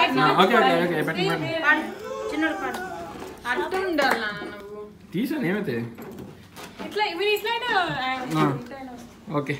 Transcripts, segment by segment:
Okay okay okay పెట్టండి పెట్టండి పాడు చిన్నోడు పాడు అట్టు ఉండాలి నాన్న నువ్వు తీసాను ఏమైతే ఇట్లా మీరు ఇట్లయినా ఆ. ఓకే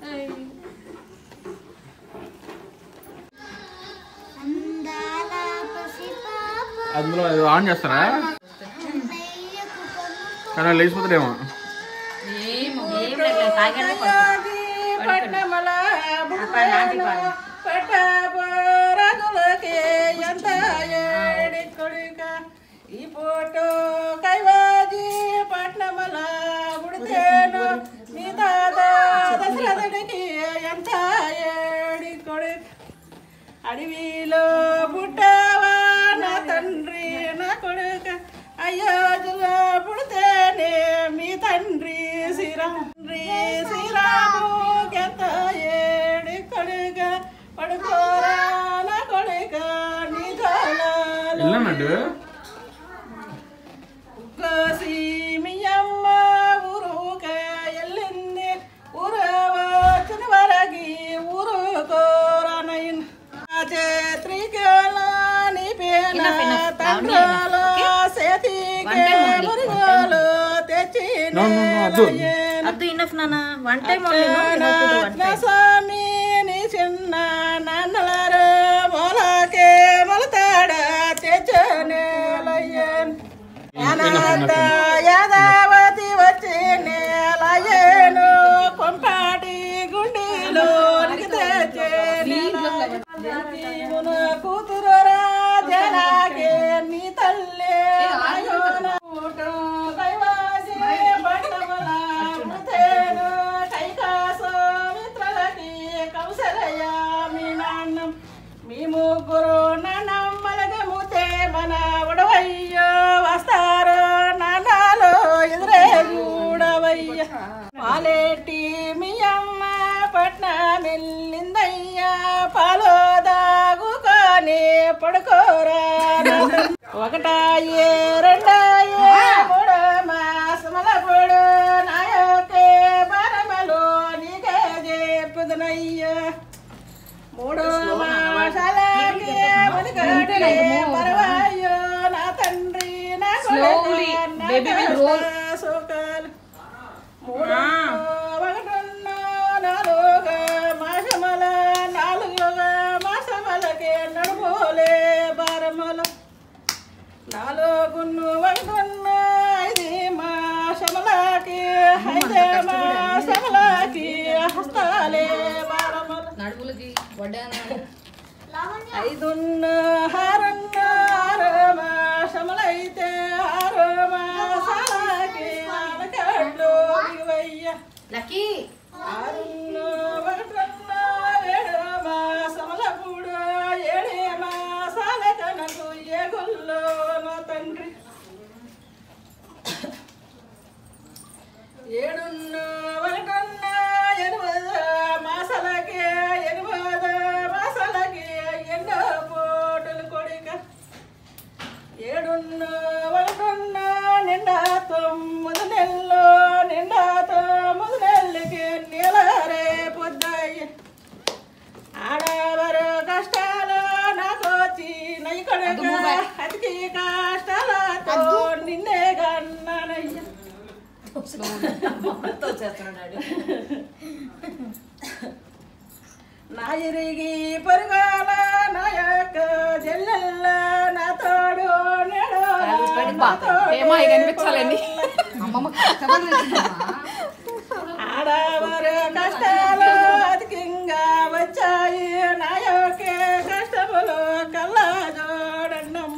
అందాల పసిపాప అందులో అది ఆన్ చేస్తారా నెయ్యకు కొమ్ము కానీ వాళ్ళు లేచిపోతారేమో ఏం లేదు తాగండి పట్నమల నాటి పాడు పట్టపురగులకి ఎంత ఏడి కొడుక ఈ ఫోటో కైవాజీ పట్నమల బుడితేను మీ తాత దశరథుడికి ఎంత ఏడి కొడుక అడవిలో పుట్టావా నా తండ్రి నా కొడుక అయోధ్యలో పుడితేనే మీ తండ్రి శ్రీరామ్ తండ్రి శ్రీరాము ఎంత ఏడి కొడుక పడుకోరా నా కొడుక నీ జోలాలు వెళ్ళన్నట్టు కోసి మీ అమ్మ ఊరుక ఎల్లింది ఊరవా చిన్నవరగి ఊరు కోరనైన్ చేత్రికలో నీ పేన Enough, enough. తండ్రులు సేతికి One time only. మురుగులు తెచ్చి No, no, no, అద్దు. అద్దు ఇన్నఫ్ నాన్న one time only one time స్వామి నీ చిన్న నాన్నలారు మొలకే మొలతాడ తెచ్చనేలయ్యన్ అనాథ యాదావతి వచ్చి నేలయ్యను కొంపాటి గుండీలో తెచ్చే జీవున కూతురు రాజనాగే నీ తల్లి అయోన ఊటో కైవాసి బండముల మృతేను కైకాసో మిత్రులకి కౌసలయ్య మీ నాన్నం మీ ముగ్గురు నాన్నమ్మలగముతే మన ఉడవయ్యో వస్తారు నాన్నలో ఎదురే చూడవయ్య పాలేటి మీ అమ్మ పట్నం వెళ్ళిందయ్యా పాలో దాగుకొని పడుకోరా ఒకటాయే రెండాయే మూడో మాసముల పొడు నా యొక్కే పరమలో నీకే చెప్పుదునయ్యా మూడో మాసాలకి మునిగడే పరవాయో నా తండ్రి నా Slowly. Baby will roll. సుఖాలు మూడో ఒకటున్న నాలుగు మాసముల నాలుగు మాసములకి నడుమోలే భారముల నాలుగున్ను ఒకటున్న ఐదు మాసములకి ఐదు మాసములకి హస్తాలే భారముల నడుములకి వడ్డాన ఐదున్న హారన్న ఆరు మాసములైతే ఆరు మాసాలకి ఆనకళ్ళు దిగువయ్య లక్కీ ఆరున్న ఒకటున్న ఏడు మాసముల కూడా ఏడే మాసాల కనకు ఎగుల్లో నా తండ్రి ఏడున్న ఒకటున్న ఎనిమిది మాసాలకి ఎనిమిది మాసాలకి ఎన్నో పోటులు కొడిక ఏడున్న ఒకటున్న నిండా తొమ్మిది నెలలు నిండా తొమ్మిది నెలలకి నీలరే పొద్దయ్య ఆడవారు కష్టాలు నాకు వచ్చి నై కొడుక అతికి కష్టాలతో నిన్నే గన్నానయ్య చేస్తున్నాడు నా ఎరిగి పరుగాల నా యొక్క జల్లెల్ల నా తోడు నేడు నా తోడు ఏమో ఇక కనిపించాలండి అమ్మమ్మ కష్టపడి తెచ్చిందమ్మా. ఆడవారు కష్టాలు అధికంగా వచ్చాయి నా యొక్క కష్టములు కల్లా చూడండమ్మ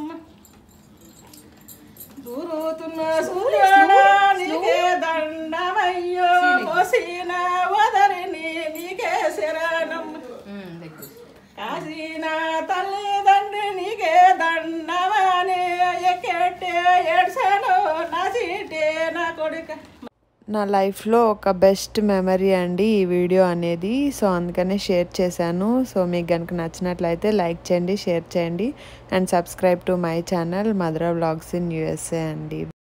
దూరుతున్న సూర్యుడు నీకే దండమయ్యో పోసిన వదరిని నీకే శరణమ్మ కాసిన తల్లిదండ్రి నీకే దండమని ఎక్కెట్టే ఏడ్చాను నా చీటే నా కొడుక నా లైఫ్లో ఒక బెస్ట్ మెమరీ అండి ఈ వీడియో అనేది సో అందుకనే షేర్ చేశాను సో మీకు కనుక నచ్చినట్లయితే లైక్ చేయండి షేర్ చేయండి and subscribe to my channel Madhura vlogs in USA అండి